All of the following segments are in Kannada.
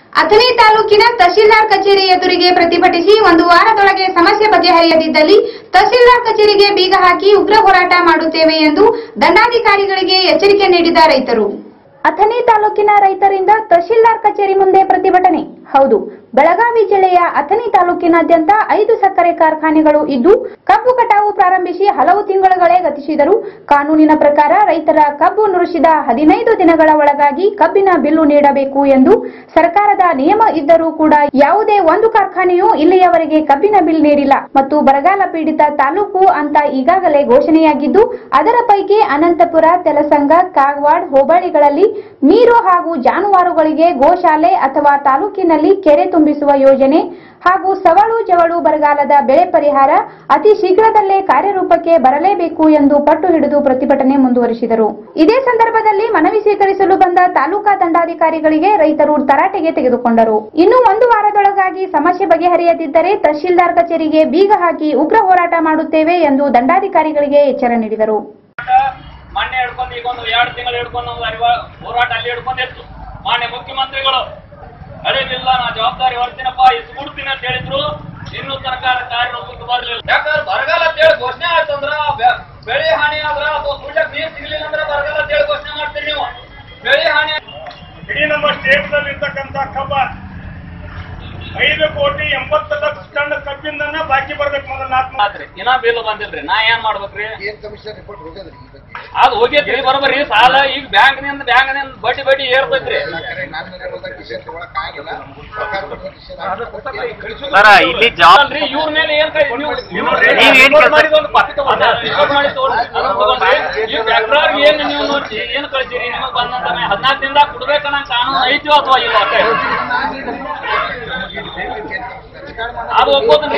ಅಥಣಿ ತಾಲೂಕಿನ ತಹಶೀಲ್ದಾರ್ ಕಚೇರಿ ಎದುರಿಗೆ ಪ್ರತಿಭಟಿಸಿ ಒಂದು ವಾರದೊಳಗೆ ಸಮಸ್ಯೆ ಬಗೆಹರಿಯದಿದ್ದಲ್ಲಿ ತಹಶೀಲ್ದಾರ್ ಕಚೇರಿಗೆ ಬೀಗ ಹಾಕಿ ಉಗ್ರ ಹೋರಾಟ ಮಾಡುತ್ತೇವೆ ಎಂದು ದಂಡಾಧಿಕಾರಿಗಳಿಗೆ ಎಚ್ಚರಿಕೆ ನೀಡಿದ ರೈತರು ಅಥಣಿ ತಾಲೂಕಿನ ರೈತರಿಂದ ತಹಶೀಲ್ದಾರ್ ಕಚೇರಿ ಮುಂದೆ ಪ್ರತಿಭಟನೆ ಹೌದು ಬೆಳಗಾವಿ ಜಿಲ್ಲೆಯ ಅಥಣಿ ತಾಲೂಕಿನಾದ್ಯಂತ ಐದು ಸಕ್ಕರೆ ಕಾರ್ಖಾನೆಗಳು ಇದ್ದು ಕಬ್ಬು ಕಟಾವು ಪ್ರಾರಂಭಿಸಿ ಹಲವು ತಿಂಗಳುಗಳೇ ಗತಿಸಿದರು ಕಾನೂನಿನ ಪ್ರಕಾರ ರೈತರ ಕಬ್ಬು ನುರಿಸಿದ ಹದಿನೈದು ದಿನಗಳ ಒಳಗಾಗಿ ಕಬ್ಬಿನ ಬಿಲ್ಲು ನೀಡಬೇಕು ಎಂದು ಸರ್ಕಾರದ ನಿಯಮ ಇದ್ದರೂ ಕೂಡ ಯಾವುದೇ ಒಂದು ಕಾರ್ಖಾನೆಯೂ ಇಲ್ಲಿಯವರೆಗೆ ಕಬ್ಬಿನ ಬಿಲ್ ನೀಡಿಲ್ಲ ಮತ್ತು ಬರಗಾಲ ಪೀಡಿತ ತಾಲೂಕು ಅಂತ ಈಗಾಗಲೇ ಘೋಷಣೆಯಾಗಿದ್ದು ಅದರ ಪೈಕಿ ಅನಂತಪುರ ತೆಲಸಂಗ ಕಾಗವಾಡ್ ಹೋಬಳಿಗಳಲ್ಲಿ ನೀರು ಹಾಗೂ ಜಾನುವಾರುಗಳಿಗೆ ಗೋಶಾಲೆ ಅಥವಾ ತಾಲೂಕಿನಲ್ಲಿ ಕೆರೆ ತುಂಬಿಸುವ ಯೋಜನೆ ಹಾಗೂ ಸವಳು ಜವಳು ಬರಗಾಲದ ಬೆಳೆ ಪರಿಹಾರ ಅತಿ ಶೀಘ್ರದಲ್ಲೇ ಕಾರ್ಯರೂಪಕ್ಕೆ ಬರಲೇಬೇಕು ಎಂದು ಪಟ್ಟು ಹಿಡಿದು ಪ್ರತಿಭಟನೆ ಮುಂದುವರಿಸಿದರು ಇದೇ ಸಂದರ್ಭದಲ್ಲಿ ಮನವಿ ಸ್ವೀಕರಿಸಲು ಬಂದ ತಾಲೂಕಾ ದಂಡಾಧಿಕಾರಿಗಳಿಗೆ ರೈತರು ತರಾಟೆಗೆ ತೆಗೆದುಕೊಂಡರು ಇನ್ನು ಒಂದು ವಾರದೊಳಗಾಗಿ ಸಮಸ್ಯೆ ಬಗೆಹರಿಯದಿದ್ದರೆ ತಹಶೀಲ್ದಾರ್ ಕಚೇರಿಗೆ ಬೀಗ ಹಾಕಿ ಉಗ್ರ ಹೋರಾಟ ಮಾಡುತ್ತೇವೆ ಎಂದು ದಂಡಾಧಿಕಾರಿಗಳಿಗೆ ಎಚ್ಚರ ನೀಡಿದರು ಮೊನ್ನೆ ಹಿಡ್ಕೊಂಡು ಈಗ ಒಂದು ಎರಡು ತಿಂಗಳು ಹಿಡ್ಕೊಂಡು ಒಂದು ಅರಿವ ಹೋರಾಟ ಅಲ್ಲಿ ಹಿಡ್ಕೊಂಡು ಎತ್ತು ಮಾನ್ಯ ಮುಖ್ಯಮಂತ್ರಿಗಳು ಅಳಿಲಿಲ್ಲ ನಾ ಜವಾಬ್ದಾರಿ ಹೊರ್ತೀನಪ್ಪ ಇಸ್ಬಿಡ್ತೀನಿ ಅಂತ ಹೇಳಿದ್ರು ಇನ್ನು ಸರ್ಕಾರ ಕಾರ್ಯರೂಪಕ್ಕೆ ಬರಲಿಲ್ಲ ಯಾಕಂದ್ರೆ ಬರಗಾಲ ಅಂತ ಹೇಳಿ ಘೋಷಣೆ ಆಯ್ತಂದ್ರ ಬೆ- ಬೆಳೆ ಹಾನಿ ಆದ್ರ ಅಥವಾ ಸುಳ್ಳಕ್ಕೆ ನೀರು ಸಿಗ್ಲಿಲ್ಲ ಅಂದ್ರೆ ಬರಗಾಲ ಅಂತ ಹೇಳಿ ಘೋಷಣೆ ಮಾಡ್ತೀರಿ ನೀವು ಬೆಳೆ ಹಾನಿ ಇಡೀ ನಮ್ಮ ಸ್ಟೇಟ್ನಲ್ಲಿ ಇರ್ತಕ್ಕಂಥ ಕಬ್ಬ ಐದು ಕೋಟಿ ಎಂಬತ್ತು ಲಕ್ಷ ಟನ್ ಕಬ್ಬಿಂದನ ಬಾಕಿ ಬರ್ಬೇಕು ಮೊದಲ ನಾಲ್ಕು ಆತ್ರಿ ಇನ್ನ ಬಿಲ್ ಬಂದಿಲ್ರಿ ನಾ ಏನ್ ಮಾಡ್ಬೇಕ್ರಿ ಏನ್ ಕಮಿಷನರ್ ರಿಪೋರ್ಟ್ ಹೋಗೋದ್ರಿ ಈ ಬಗ್ಗೆ ಅದು ಹೋಗೈತ್ರಿ ಬರೋಬರಿ ಸಾಲ ಈಗ ಬ್ಯಾಂಕ್ ನಿಂದ ಬ್ಯಾಂಕ್ ನಿಂದ ಬಡ್ಡಿ ಬಡ್ಡಿ ಏರ್ತೈತ್ರಿ ಕರೆ ನಾನು ಹೋದಾಗ ಡಿಸಿಷನ್ ತಗೊಳಕ್ ಆಗಿಲ್ಲ ಸರ್ಕಾರ ಕೊಡುವ ಡಿಸಿಷನ್ ಸರ ಇಲ್ಲಿ ಜಾಬ್ ಅಲ್ರಿ ಇವ್ರ ಮೇಲೆ ಏನ್ ಕೈ ನೀವು ನೀವ್ ಏನ್ ಕೆಲ್ಸ- ಮಾಡಿದ ಒಂದು ಪಕ್ಕ ತಗೊಂಡ್ರೆ, ರಿಪೋರ್ಟ್ ಮಾಡಿ ತಗೊಂಡ್ರೆ, ಅದನ್ನ ತಗೊಂಡ್ರೆ, ಈ ಟ್ರ್ಯಾಕ್ಟರ್ ಏನ್ ನೀವು ನೋಡಿ ಏನ್ ಕಳ್ಸಿರಿ ನಿಮಗ್ ಬಂದಂತ ಹದಿನಾಲ್ಕು ದಿನದಾಗ ಕೊಡ್ಬೇಕನ್ನ ಕಾನೂನು ಐತಿಯೋ ಅಥವಾ ಇಲ್ಲ ಅಷ್ಟೇ ಅದು ಒಪ್ಪೋದನ್ರಿ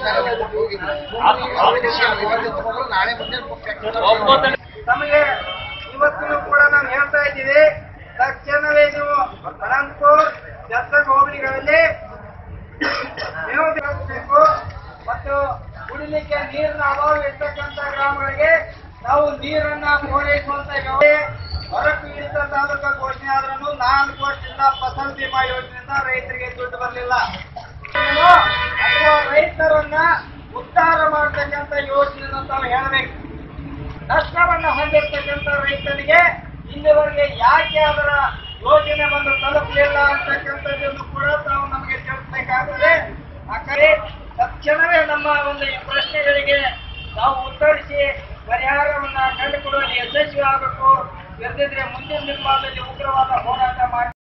ನಾಳೆ ಮುಂದೆ ಕೊಡ್ಬೇಕು. ಒಪ್ಪೋದನ್ರಿ ನಮಗೆ ಇವತ್ತಿನೂ ಕೂಡ ನಾವು ಹೇಳ್ತಾ ಇದ್ದೀವಿ ತಕ್ಷಣವೇ ನೀವು ಅನಂತಪುರ್ ಜಸ್ಸಗ್ ಹೋಬಳಿಗಳಲ್ಲಿ ಮೇವು ಬೆಳೆಸಬೇಕು ಮತ್ತು ಕುಡಿಲಿಕ್ಕೆ ನೀರಿನ ಅಭಾವ ಇರ್ತಕ್ಕಂಥ ಗ್ರಾಮಗಳಿಗೆ ನಾವು ನೀರನ್ನ ಪೂರೈಸುವಂತ ವ್ಯವಸ್ಥೆ ಹೊರಪೀಡಿತ ತಾಲೂಕು ಘೋಷಣೆ ಆದ್ರೂ ನಾಲ್ಕು ವರ್ಷದಿಂದ ಫಸಲ್ ಬಿಮಾ ಯೋಜನೆಯಿಂದ ರೈತರಿಗೆ ದುಡ್ಡು ಬರಲಿಲ್ಲ ಅಥವಾ ರೈತರನ್ನ ಉದ್ಧಾರ ಮಾಡತಕ್ಕಂಥ ಯೋಜನೆ ತಾವು ಹೇಳಬೇಕು ನಷ್ಟವನ್ನ ಹೊಂದಿರ್ತಕ್ಕಂಥ ರೈತರಿಗೆ ಇಲ್ಲಿವರೆಗೆ ಯಾಕೆ ಅದರ ಯೋಜನೆ ಬಂದು ತಲುಪಲಿಲ್ಲ ಅಂತಕ್ಕಂಥದ್ದನ್ನು ಕೂಡ ತಾವು ನಮಗೆ ತಿಳಿಸಬೇಕಾಗುತ್ತದೆ ಆ ಕಡೆ ತಕ್ಷಣವೇ ನಮ್ಮ ಒಂದು ಈ ಪ್ರಶ್ನೆಗಳಿಗೆ ನಾವು ಉತ್ತರಿಸಿ ಪರಿಹಾರವನ್ನ ಕಂಡುಕೊಡುವಲ್ಲಿ ಯಶಸ್ವಿ ಆಗಬೇಕು ಇಲ್ಲದಿದ್ರೆ ಮುಂದಿನ ದಿನಮಾನದಲ್ಲಿ ಉಗ್ರವಾದ ಹೋರಾಟ ಮಾಡಿ